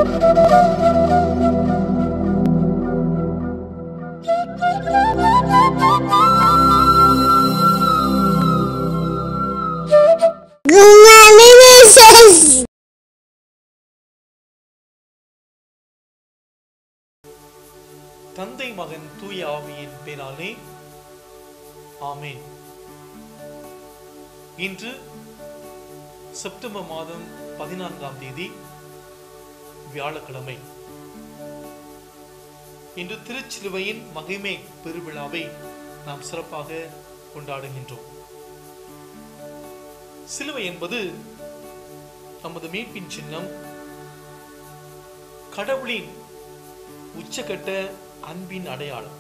Congratulations! தந்தை மகன் தூய ஆவியின் பேராலே ஆமென் இன்று செப்டம்பர் மாதம் பதினான்காம் தேதி வியாழக்கிழமை இன்று திருச்சிலுவையின் மகிமை பெருவிழாவை நாம் சிறப்பாக கொண்டாடுகின்றோம் சிலுவை என்பது நமது மீட்பின் சின்னம் கடவுளின் உச்சக்கட்ட அன்பின் அடையாளம்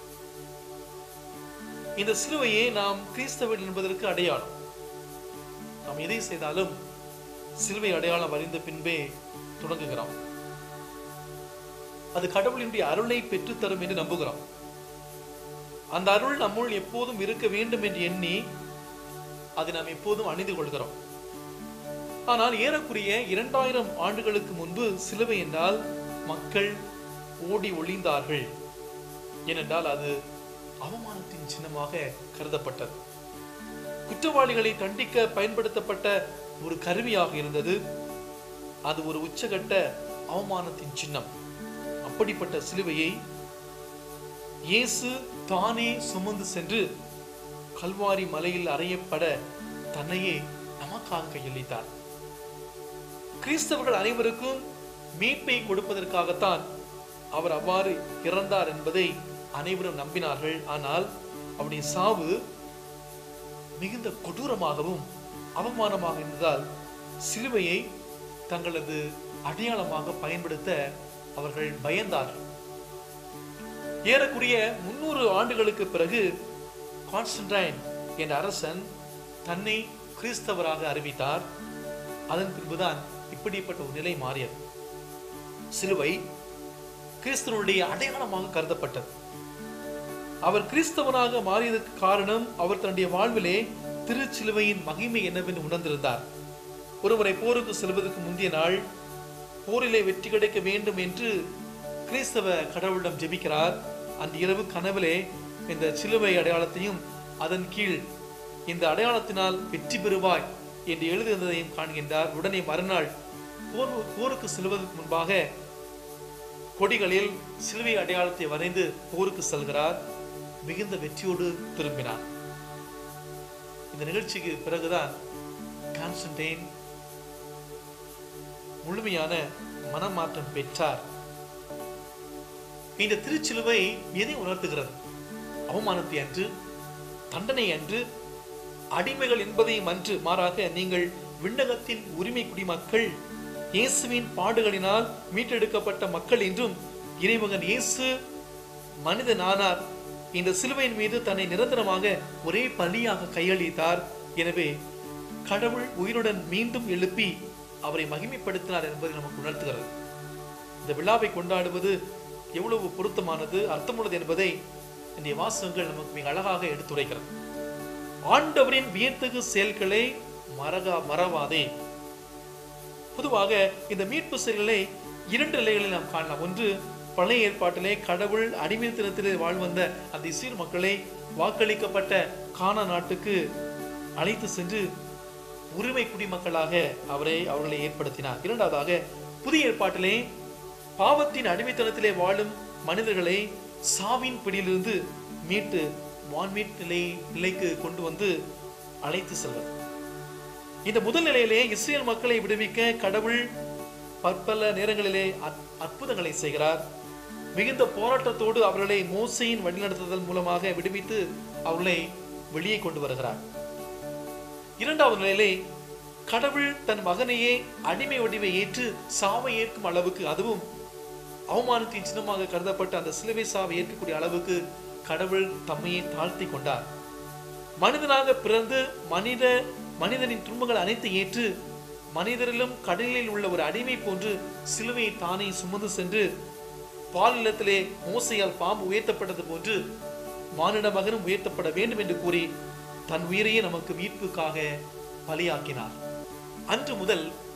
இந்த சிலுவையே நாம் கிறிஸ்தவர் என்பதற்கு அடையாளம் நாம் எதை செய்தாலும் சிலுவை அடையாளம் அறிந்த பின்பே தொடங்குகிறோம் அது கடவுளினுடைய அருளை பெற்றுத்தரும் என்று நம்புகிறோம் அந்த அருள் நம்முள் எப்போதும் இருக்க வேண்டும் என்று எண்ணி அதை நாம் எப்போதும் அணிந்து கொள்கிறோம் ஆனால் ஏறக்குறைய இரண்டாயிரம் ஆண்டுகளுக்கு முன்பு சிலுவை என்றால் மக்கள் ஓடி ஒளிந்தார்கள் ஏனென்றால் அது அவமானத்தின் சின்னமாக கருதப்பட்டது குற்றவாளிகளை தண்டிக்க பயன்படுத்தப்பட்ட ஒரு கருவியாக இருந்தது அது ஒரு உச்சகட்ட அவமானத்தின் சின்னம் அப்படிப்பட்ட சிலுவையை இயேசு தானே சுமந்து சென்று கல்வாரி மலையில் அறையப்பட தன்னையே நமக்காக கையளித்தார் கிறிஸ்தவர்கள் அனைவருக்கும் மீட்பை கொடுப்பதற்காகத்தான் அவர் அவ்வாறு இறந்தார் என்பதை அனைவரும் நம்பினார்கள் ஆனால் அவருடைய சாவு மிகுந்த கொடூரமாகவும் அவமானமாக இருந்ததால் சிலுவையை தங்களது அடையாளமாக பயன்படுத்த அவர்கள் பயந்தார்கள் ஏறக்குறைய முன்னூறு ஆண்டுகளுக்கு பிறகு கான்ஸ்டன்டைன் என்ற அரசன் தன்னை கிறிஸ்தவராக அறிவித்தார் அதன் பின்புதான் இப்படிப்பட்ட ஒரு நிலை மாறியது சிலுவை கிறிஸ்தவனுடைய அடையாளமாக கருதப்பட்டது அவர் கிறிஸ்தவனாக மாறியதற்கு காரணம் அவர் தன்னுடைய வாழ்விலே திருச்சிலுவையின் மகிமை என்னவென்று உணர்ந்திருந்தார் ஒருமுறை போருக்கு செல்வதற்கு முந்தைய நாள் போரிலே வெற்றி கிடைக்க வேண்டும் என்று கிறிஸ்தவ கடவுளிடம் ஜெபிக்கிறார் அந்த இரவு கனவிலே இந்த சிலுவை அடையாளத்தையும் அதன் கீழ் இந்த அடையாளத்தினால் வெற்றி பெறுவாய் என்று எழுதியிருந்ததையும் காண்கின்றார் உடனே மறுநாள் போர் போருக்கு செல்வதற்கு முன்பாக கொடிகளில் சிலுவை அடையாளத்தை வரைந்து போருக்கு செல்கிறார் மிகுந்த வெற்றியோடு திரும்பினார் இந்த நிகழ்ச்சிக்கு பிறகுதான் கான்ஸ்டன்டைன் முழுமையான மனமாற்றம் பெற்றார் இந்த திருச்சிலுவை எதை உணர்த்துகிறது அவமானத்தை அன்று தண்டனை அன்று அடிமைகள் என்பதையும் அன்று மாறாக நீங்கள் விண்ணகத்தின் உரிமை குடிமக்கள் இயேசுவின் பாடுகளினால் மீட்டெடுக்கப்பட்ட மக்கள் என்றும் இறைமகன் இயேசு மனிதனானார் இந்த சிலுவையின் மீது தன்னை நிரந்தரமாக ஒரே பலியாக கையளித்தார் எனவே கடவுள் உயிருடன் மீண்டும் எழுப்பி அவரை மகிமைப்படுத்தினார் என்பதை நமக்கு உணர்த்துகிறது இந்த விழாவை கொண்டாடுவது எவ்வளவு பொருத்தமானது அர்த்தமுள்ளது என்பதை இந்த வாசகங்கள் நமக்கு மிக அழகாக எடுத்துரைக்கிறது ஆண்டவரின் வியத்தகு செயல்களை மறகா மறவாதே பொதுவாக இந்த மீட்பு செயல்களை இரண்டு நிலைகளில் நாம் காணலாம் ஒன்று பழைய ஏற்பாட்டிலே கடவுள் அடிமைத்தனத்திலே வாழ்வந்த அந்த இஸ்ரேல் மக்களை வாக்களிக்கப்பட்ட கானா நாட்டுக்கு அழைத்து சென்று உரிமை குடிமக்களாக அவரை அவர்களை ஏற்படுத்தினார் இரண்டாவதாக புதிய ஏற்பாட்டிலே பாவத்தின் அடிமைத்தனத்திலே வாழும் மனிதர்களை சாவின் பிடியிலிருந்து மீட்டு வான்மீட் நிலை நிலைக்கு கொண்டு வந்து அழைத்து செல்வது இந்த முதல் நிலையிலே இஸ்ரேல் மக்களை விடுவிக்க கடவுள் பற்பல நேரங்களிலே அற்- அற்புதங்களை செய்கிறார் மிகுந்த போராட்டத்தோடு அவர்களை மோசையின் வழிநடத்துதல் மூலமாக விடுவித்து அவர்களை வெளியே கொண்டு வருகிறார் இரண்டாவது நிலையிலே கடவுள் தன் மகனையே அடிமை வடிவை ஏற்று சாவை ஏற்கும் அளவுக்கு அதுவும் அவமானத்தின் சின்னமாக கருதப்பட்ட அந்த சிலுவை சாவை ஏற்கக்கூடிய அளவுக்கு கடவுள் தம்மையே தாழ்த்தி கொண்டார் மனிதனாக பிறந்து மனித மனிதனின் துன்பங்கள் அனைத்து ஏற்று மனிதரிலும் கடலில் உள்ள ஒரு அடிமை போன்று சிலுவையை தானே சுமந்து சென்று பால் நிலத்திலே மோசையால் பாம்பு உயர்த்தப்பட்டது போன்று மானிட மகனும் உயர்த்தப்பட வேண்டும் என்று கூறி தன் உயிரையே நமக்கு மீட்புக்காக பலியாக்கினார் அன்று முதல்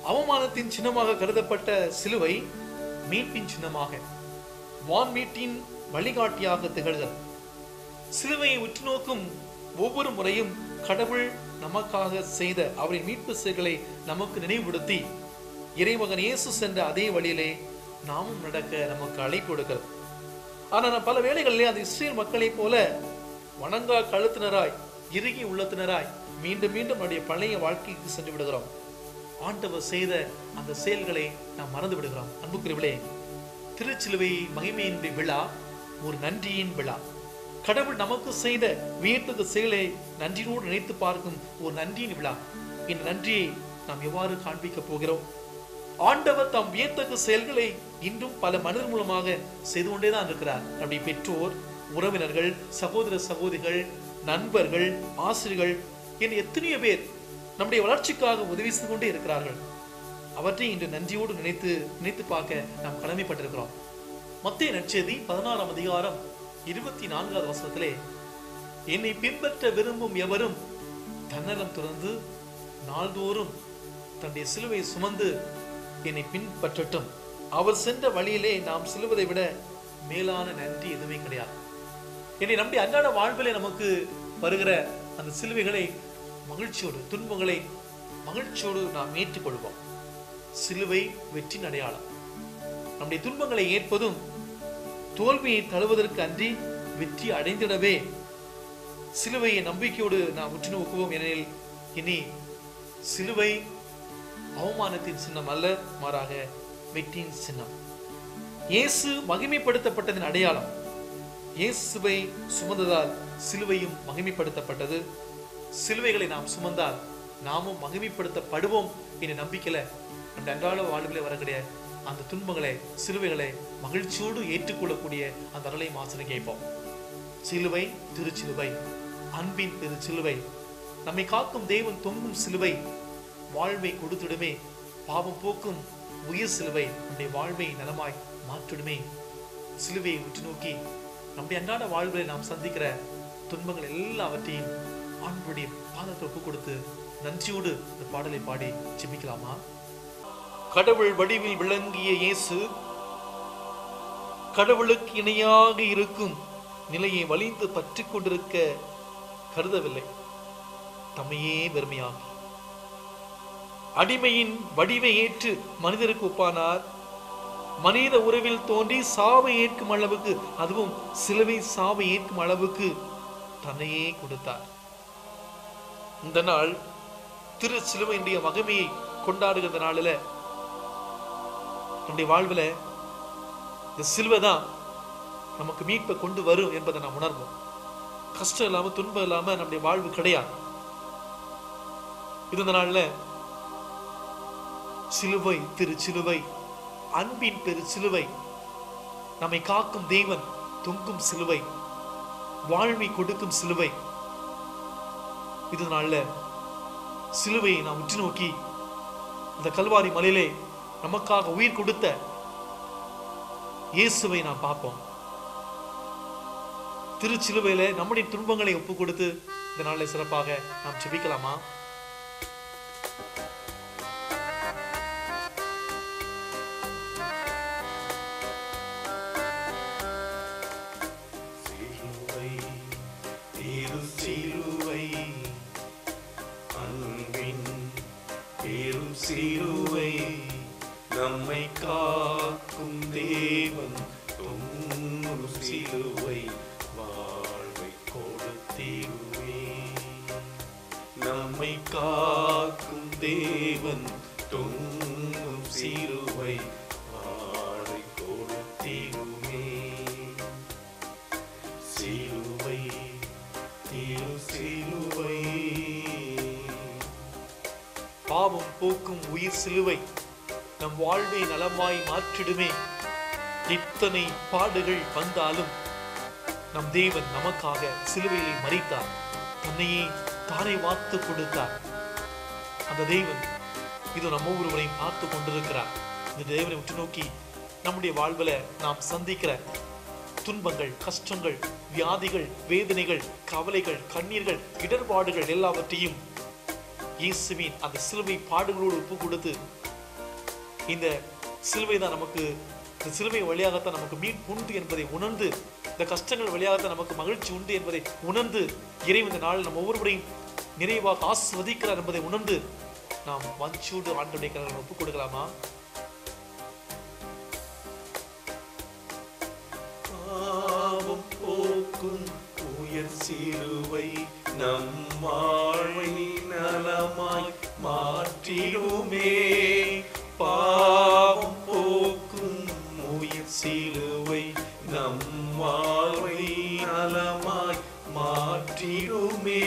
அவமானத்தின் சின்னமாக கருதப்பட்ட சிலுவை மீட்பின் சின்னமாக வான்மீட்டின் வழிகாட்டியாக திகழ்கிறது சிலுவையை உற்று நோக்கும் ஒவ்வொரு முறையும் கடவுள் நமக்காக செய்த அவரின் மீட்பு செயல்களை நமக்கு நினைவுபடுத்தி இறைமகன் இயேசு சென்ற அதே வழியிலே நாமும் நடக்க நமக்கு அழைப்பு கொடுக்கிறது ஆனால் பல வேளைகளிலே அது இஸ்ரேல் மக்களைப் போல வணங்கா கழுத்தினராய் இறுகி உள்ளத்தினராய் மீண்டும் மீண்டும் நம்முடைய பழைய வாழ்க்கைக்கு சென்று விடுகிறோம் ஆண்டவர் செய்த அந்த செயல்களை நாம் மறந்து விடுகிறோம் அன்புக்குரியவளே திருச்சிலுவை மகிமையினுடைய விழா ஒரு நன்றியின் விழா கடவுள் நமக்கு செய்த வியத்தகு செயலை நன்றியோடு நினைத்து பார்க்கும் ஒரு நன்றியின் விழா இந்த நன்றியை நாம் எவ்வாறு காண்பிக்க போகிறோம் ஆண்டவர் தாம் வியத்தகு செயல்களை இன்றும் பல மனிதர் மூலமாக செய்து கொண்டேதான் இருக்கிறார் நம்முடைய பெற்றோர் உறவினர்கள் சகோதர சகோதரிகள் நண்பர்கள் ஆசிரியர்கள் என எத்தனையோ பேர் நம்முடைய வளர்ச்சிக்காக உதவி செய்து கொண்டே இருக்கிறார்கள் அவற்றை இன்று நன்றியோடு நினைத்து நினைத்து பார்க்க நாம் கடமைப்பட்டிருக்கிறோம் மத்திய நற்செய்தி பதினாறாம் அதிகாரம் இருபத்தி நான்காவது வசனத்திலே என்னை பின்பற்ற விரும்பும் எவரும் தன்னலம் துறந்து நாள்தோறும் தன்னுடைய சிலுவை சுமந்து என்னை பின்பற்றட்டும் அவர் சென்ற வழியிலே நாம் செல்வதை விட மேலான நன்றி எதுவுமே கிடையாது என்னை நம்பி அன்றாட வாழ்விலே நமக்கு வருகிற அந்த சிலுவைகளை மகிழ்ச்சியோடு துன்பங்களை மகிழ்ச்சியோடு நாம் ஏற்றுக்கொள்வோம் சிலுவை வெற்றின் அடையாளம் நம்முடைய துன்பங்களை ஏற்பதும் தோல்வியை தழுவதற்கு அன்றி வெற்றி அடைந்திடவே சிலுவையை நம்பிக்கையோடு நாம் உற்று நோக்குவோம் எனில் இனி சிலுவை அவமானத்தின் சின்னம் அல்ல மாறாக வெற்றியின் சின்னம் இயேசு மகிமைப்படுத்தப்பட்டதின் அடையாளம் இயேசுவை சுமந்ததால் சிலுவையும் மகிமைப்படுத்தப்பட்டது சிலுவைகளை நாம் சுமந்தால் நாமும் மகிமைப்படுத்தப்படுவோம் என்ற நம்பிக்கையில நம்ம அன்றாட வாழ்விலே வரக்கூடிய அந்த துன்பங்களை சிலுவைகளை மகிழ்ச்சியோடு ஏற்றுக்கொள்ளக்கூடிய அந்த அருளை மாசனை கேட்போம் சிலுவை திருச்சிலுவை அன்பின் திரு சிலுவை நம்மை காக்கும் தேவன் தொங்கும் சிலுவை வாழ்வை கொடுத்திடுமே பாவம் போக்கும் உயிர் சிலுவை நம்முடைய வாழ்வை நலமாய் மாற்றிடுமே சிலுவையை உற்று நோக்கி நம்முடைய அன்றாட வாழ்வில் நாம் சந்திக்கிற துன்பங்கள் எல்லாவற்றையும் ஆண்டுடைய பாதத்தை ஒப்பு கொடுத்து நன்றியோடு இந்த பாடலை பாடி ஜெபிக்கலாமா கடவுள் வடிவில் விளங்கிய இயேசு கடவுளுக்கு இணையாக இருக்கும் நிலையை வலிந்து பற்றி கொண்டிருக்க கருதவில்லை தம்மையே வெறுமையாகி அடிமையின் வடிவை ஏற்று மனிதருக்கு ஒப்பானார் மனித உறவில் தோன்றி சாவை ஏற்கும் அளவுக்கு அதுவும் சிலுவை சாவை ஏற்கும் அளவுக்கு தன்னையே கொடுத்தார் இந்த நாள் திரு சிலுவையினுடைய மகிமையை கொண்டாடுகிற நாளில் நம்முடைய வாழ்வில் இந்த சிலுவை தான் நமக்கு மீட்பை கொண்டு வரும் என்பதை நாம் உணர்வோம் கஷ்டம் இல்லாம துன்பம் இல்லாம நம்முடைய வாழ்வு கிடையாது இது இந்த நாள்ல சிலுவை திரு சிலுவை அன்பின் பெரு சிலுவை நம்மை காக்கும் தேவன் தொங்கும் சிலுவை வாழ்வை கொடுக்கும் சிலுவை இது நாள்ல சிலுவையை நாம் உற்று நோக்கி இந்த கல்வாரி மலையிலே நமக்காக உயிர் கொடுத்த இயேசுவை நாம் பார்ப்போம் திருச்சிலுவையில நம்முடைய துன்பங்களை ஒப்பு கொடுத்து இந்த நாளில் சிறப்பாக நாம் ஜெபிக்கலாமா சிலுவை திரு சிலுவை அன்பின் பெரும் சிலுவை நம்மை காக்கும் தேவன் தொண்ணூறு சிலுவை வாழ்வை கொடுத்திடுவே நம்மை காக்கும் தேவன் தொண்ணூறு சிலுவை வாழ்வை கொடுத்திடுமே சிலுவை திரு சிலுவை பாவம் போக்கும் உயிர் சிலுவை நம் வாழ்வை நலமாய் மாற்றிடுமே இத்தனை பாடுகள் வந்தாலும் நம் தேவன் நமக்காக சிலுவையிலே மறித்தார் தன்னையே தானே வார்த்து கொடுத்தார் அந்த தேவன் இது நம்ம ஒவ்வொருவரையும் பார்த்து கொண்டிருக்கிறார் இந்த தேவனை உற்று நோக்கி நம்முடைய வாழ்வுல நாம் சந்திக்கிற துன்பங்கள் கஷ்டங்கள் வியாதிகள் வேதனைகள் கவலைகள் கண்ணீர்கள் இடர்பாடுகள் எல்லாவற்றையும் இயேசுவின் அந்த சிலுவை பாடுகளோடு ஒப்பு கொடுத்து இந்த சிலுவை தான் நமக்கு இந்த சிலுவை வழியாகத்தான் நமக்கு மீட்பு உண்டு என்பதை உணர்ந்து இந்த கஷ்டங்கள் வழியாகத்தான் நமக்கு மகிழ்ச்சி உண்டு என்பதை உணர்ந்து இறைவன் இந்த நாள் நம்ம ஒவ்வொருவரையும் நிறைவாக ஆஸ்வதிக்கிறார் என்பதை உணர்ந்து நாம் வஞ்சூடு ஆண்டுடைய கரங்களை ஒப்புக் கொடுக்கலாமா பாவம் போக்கும் உயர் சிலுவை நம் வாழ்வை நலமாய் மாற்றிடுமே பாவம் போக்கும் உயர் சிலுவை நம் வாழ்வை நலமாய் மாற்றிடுமே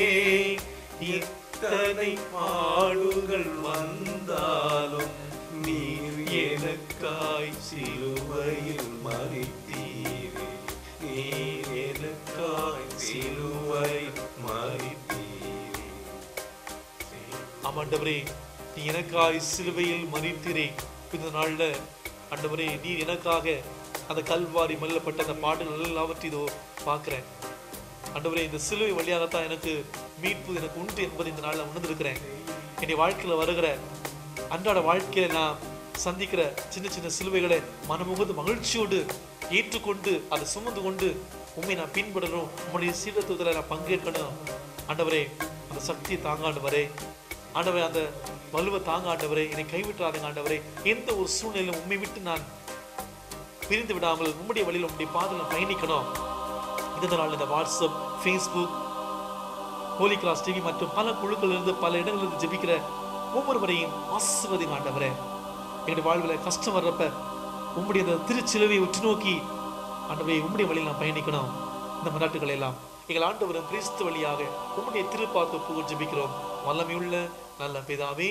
இத்தனை பாடுகள் வந்தாலும் நீர் எனக்காய் சிலுவையில் மறித்தீரே நீர் எனக்காய் சிலுவையில் மறித்தீரே ஆமாண்டவரே நீ எனக்காய் சிலுவையில் மறித்தீரே இந்த நாள்ல ஆண்டவரே நீ எனக்காக அந்த கல்வாரி மல்லப்பட்ட அந்த பாடல்கள் எல்லாவற்றையும் இதோ பார்க்கிறேன் ஆண்டவரே இந்த சிலுவை வழியாகத்தான் எனக்கு மீட்பு எனக்கு உண்டு என்பதை இந்த நாளில் உணர்ந்திருக்கிறேன் என்னுடைய வாழ்க்கையில் வருகிற அன்றாட வாழ்க்கையில நான் சந்திக்கிற சின்ன சின்ன சிலுவைகளை மனமுகந்து மகிழ்ச்சியோடு ஏற்றுக்கொண்டு அதை சுமந்து கொண்டு உண்மை நான் பின்பற்றணும் உம்முடைய சீரத்துவத்தில் நான் பங்கேற்கணும் ஆண்டவரே அந்த சக்தியை தாங்க ஆண்டவரே ஆண்டவரே அந்த வலுவை தாங்க ஆண்டவரே என்னை கைவிட்டுறாதுங்க ஆண்டவரே எந்த ஒரு சூழ்நிலையிலும் உண்மை விட்டு நான் பிரிந்து விடாமல் உம்முடைய வழியில் உம்முடைய பாதையில் பயணிக்கணும் இந்த நாள் இந்த வாட்ஸ்அப் ஃபேஸ்புக் ஹோலி கிளாஸ் டிவி மற்றும் பல குழுக்கள் இருந்து பல இடங்களிலிருந்து ஜெபிக்கிற ஒவ்வொருவரையும் ஆசிர்வதி ஆண்டவரே என்னுடைய வாழ்வில் கஷ்டம் வர்றப்ப உம்முடைய அந்த திருச்சிலுவை உற்று நோக்கி ஆண்டவரே உம்முடைய வழியில் நான் பயணிக்கணும் இந்த மராட்டுகளை எல்லாம் எங்கள் ஆண்டவரும் கிறிஸ்து வழியாக உம்முடைய திருப்பாத்து புகழ் ஜெபிக்கிறோம் வல்லமையுள்ள நல்ல பிதாவே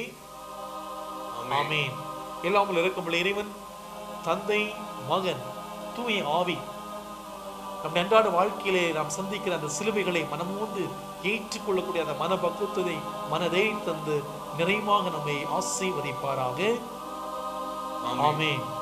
ஆமென் எல்லாமல் இருக்கும் இறைவன் தந்தை மகன் தூய ஆவி நம் அன்றாட வாழ்க்கையிலே நாம் சந்திக்கிற அந்த சிலுவைகளை மனமோந்து ஏற்றுக்கொள்ளக்கூடிய அந்த மனபக்குவத்தை மனதை தந்து நிறைவாக நம்மை ஆசீர்வதிப்பாராக ஆமென்